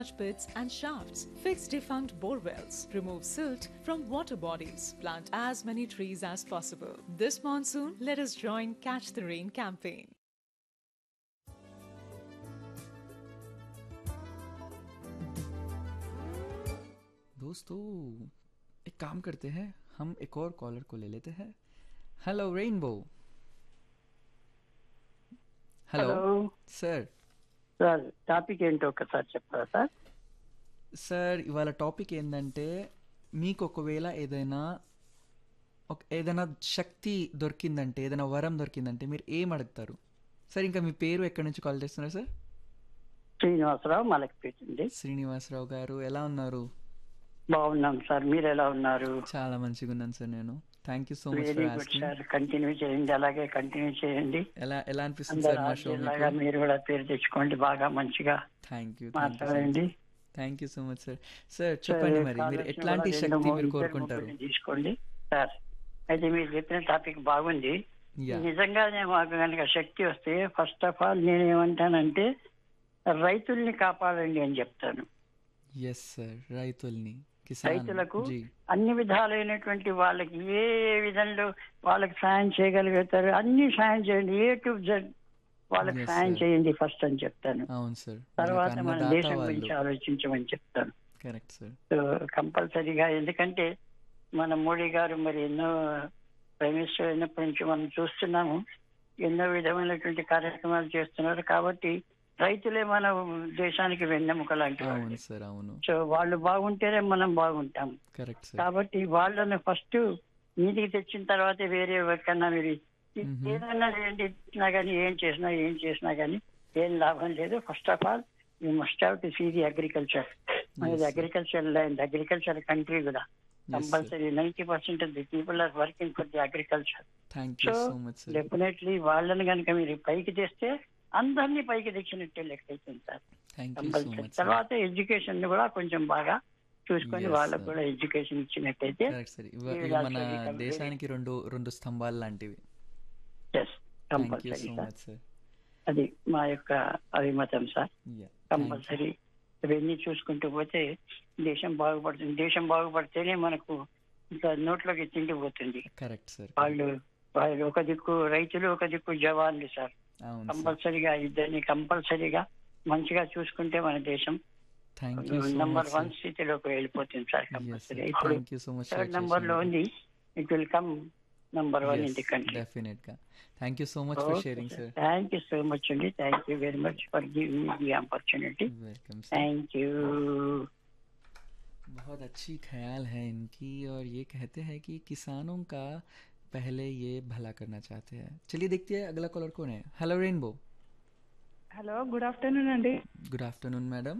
pits and shafts, fix defunct bore wells, remove silt from water bodies, plant as many trees as possible. This monsoon, let us join Catch the Rain campaign. दोस्तों एक काम करते हैं हम एक और collar को ले लेते हैं hello rainbow hello hello sir sir topic ఏంటో ఒకసారి చెప్తారా సార్ సార్ ఇవాళ టాపిక్ ఏంటంటే మీకు ఒకవేళ ఏదైనా ఒక ఏదైనా శక్తి దొరికిందంటే ఏదైనా వరం దొరికిందంటే మీరు ఏం అడుగుతారు సార్ ఇంకా మీ పేరు ఎక్కడి నుంచి కాల్ చేస్తున్నారు సార్ శ్రీనివాసరావు మలక్పేట అండి శ్రీనివాసరావు గారు ఎలా ఉన్నారు బాగున్నాం సార్ మీరు ఎలా ఉన్నారు చాలా మంచిగా ఉన్నాను సార్ నేను thank you so much very for good asking sir continue చేయండి అలాగే కంటిన్యూ చేయండి ఎలా ఎలా అనిపిస్తుంది అందరు సార్ మా షో లాగా మీకు మీరు కూడా పేరు తెచ్చుకోండి బాగా మంచిగా థ్యాంక్ యూ మాట్లాడండి thank you so much sir sir చెప్పండి మరి మీరు కావాల్సిన ఎట్లాంటి వాళ్ళు శక్తి రెండు మీరు ఇద్దరు కోరుకుంటారు ముగ్గురిని తీసుకోండి సార్ అయితే మీరు చెప్పిన టాపిక్ బాగుంది యా నిజంగానే మాకు కనుక శక్తి వస్తే ఫస్ట్ ఆఫ్ ఆల్ నేను ఏమంటానంటే రైతుల్ని కాపాడండి అని చెప్తాను ఎస్ సార్ రైతుల్ని కిసాన్ రైతులకు జీ అన్ని విధాలైనటువంటి వాళ్ళకి ఏ విధంలో వాళ్ళకి సాయం చేయగలుగుతారు అన్ని సాయం చేయండి ఏ టు జెడ్ వాళ్ళకి Yes, సాయం sir. చేయండి ఫస్ట్ అని చెప్తాను అవును సార్ తర్వాత మన అన్నదాత దేశం వాళ్ళు గురించి ఆలోచించమని చెప్తాను కరెక్ట్ సార్ సో కంపల్సరీగా ఎందుకంటే మన మోడీ గారు మరి ఎన్నో ప్రైమ్ మినిస్టర్ అయినప్పటి నుంచి మనం చూస్తున్నాము ఎన్నో విధమైనటువంటి కార్యక్రమాలు చేస్తున్నారు కాబట్టి రైతులే మన దేశానికి వెన్నెముక లాంటి వాళ్ళు అవును సార్ అవును సో వాళ్ళు బాగుంటేనే మనం బాగుంటాం కరెక్ట్ సార్ కాబట్టి వాళ్ళని ఫస్ట్ మీదికి తెచ్చిన తర్వాత వేరే ఎవరికన్నా మీరు Mhm. ఏదన్నా చేయండి ఇచ్చినా కానీ ఏం చేసినా ఏం చేసినా కానీ ఏం లాభం లేదు first of all you must have to see the agriculture మనది sir. Agriculture land agriculture country కూడా sir. Compulsory ninety percent of the people are working for the agriculture thank you so so much sir definitely వాళ్ళని కనుక మీరు పైకి తెస్తే అందరినీ పైకి తెచ్చినట్టే లెక్క అవుతుంది sir thank you so compulsory much sir తర్వాత ఎడ్యుకేషన్ కూడా కొంచెం బాగా చూసుకొని Yes, వాళ్ళకు sir. కూడా ఎడ్యుకేషన్ ఇచ్చినట్టయితే కరెక్ట్ సార్ ఇవ- We ఇవి will మన also become very- దేశానికి రెండు రెండు స్తంభాలు లాంటివి yes thank you compulsory so sir much sir అది మా యొక్క అభిమతం సార్ యా కంపల్సరీ ఇవన్నీ చూసుకుంటూ పోతే దేశం బాగుపడుతుంది దేశం బాగుపడితేనే మనకు ఇంకా నోట్లోకి తిండి పోతుంది కరెక్ట్ సార్ వాళ్ళు వాళ్ళు ఒక దిక్కు రైతులు ఒక దిక్కు జవాన్లు సార్ అవును సార్ కంపల్సరీగా ఇద్దరిని కంపల్సరీగా మంచిగా చూసుకుంటే మన దేశం thank you so number much one sir స్థితిలోకి వెళ్ళిపోతుంది సార్ ఎస్ కంపల్సరీ సార్ ఇప్పుడు thank you so much third number లో ఉంది it will come number one in the country definite గా thank you so much for sharing sir thank you so much అండి thank you very much for giving me the opportunity welcome sir thank you बहुत अच्छी ख्याल है इनकी और ये कहते हैं कि किसानों का पहले ये भला करना चाहते हैं चलिए देखते हैं अगला कॉलर कौन है hello rainbow hello good afternoon అండి गुड आफ्टरनून మేడం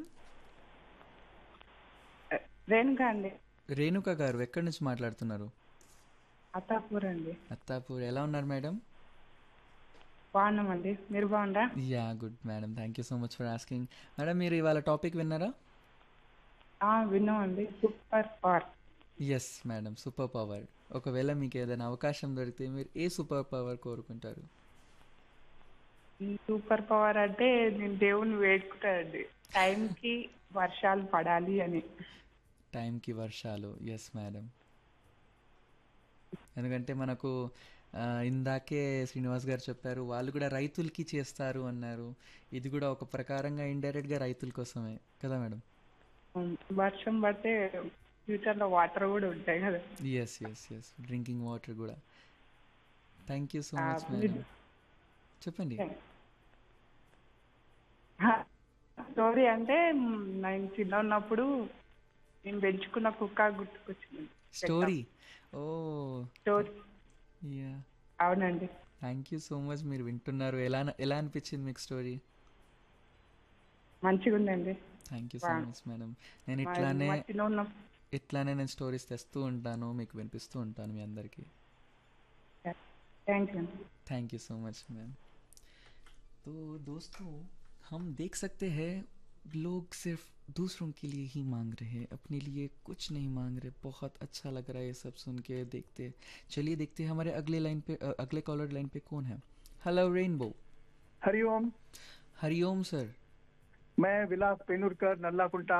రేణుక అండి రేణుక గారు ఎక్కడి నుంచి మాట్లాడుతున్నారు అత్తాపూర్ అండి అత్తాపూర్ ఎలా ఉన్నారు మేడం బాగున్నామండి మీరు బాగుందా yeah good madam thank you so much for asking madam మీరు ఇవాళ టాపిక్ విన్నారా ఆ, విన్నామండి super power yes madam super power ఒకవేళ మీకు ఏదైనా అవకాశం దొరికితే మీరు ఏ సూపర్ పవర్ కోరుకుంటారు ఈ సూపర్ పవర్ అంటే నేను దేవుని వేడుకుంటానండి టైంకి వర్షాలు పడాలి అని టైంకి వర్షాలు ఎస్ మేడం ఎందుకంటే మనకు ఆ, ఇందాకే శ్రీనివాస్ గారు చెప్పారు వాళ్ళు కూడా రైతులకి చేస్తారు అన్నారు ఇది కూడా ఒక ప్రకారంగా ఇండైరెక్ట్గా రైతుల కోసమే కదా మేడం ఉమ్, వర్షం పడితే ఫ్యూచర్లో వాటర్ కూడా ఉంటాయి కదా yes yes yes drinking water కూడా thank you so ah, much మీరు- మేడం చెప్పండి స్టోరీ అంటే మ్, నేను చిన్న ఉన్నప్పుడు నేను పెంచుకున్న కుక్క గుర్తుకొచ్చింది స్టోరీ ఓ స్టోరీ యా అవునండి థ్యాంక్ యూ సో మచ్ మీరు వింటున్నారు ఎలా ఎలా అనిపించింది మీకు స్టోరీ మంచిగా ఉందండి thank you so Wow. Much madam నేను మా- ఇట్లానే మా చిన్న ఉన్న ఇట్లానే నేను స్టోరీస్ తెస్తూ ఉంటాను మీకు వినిపిస్తూ ఉంటాను మీ అందరికీ థ్యాంక్ యూ అండి thank you so much ma'am तो दोस्तों हम देख सकते हैं लोग सिर्फ दूसरों के लिए ही मांग रहे हैं अपने लिए कुछ नहीं मांग रहे बहुत अच्छा लग रहा है ये सब सुन के देखते चलिए देखते हैं हमारे अगले लाइन पे अ, अगले कॉलर लाइन पे कौन है hello rainbow Hari Om Hariom sir मैं विलास पेनुरकर नल्लाकुंटा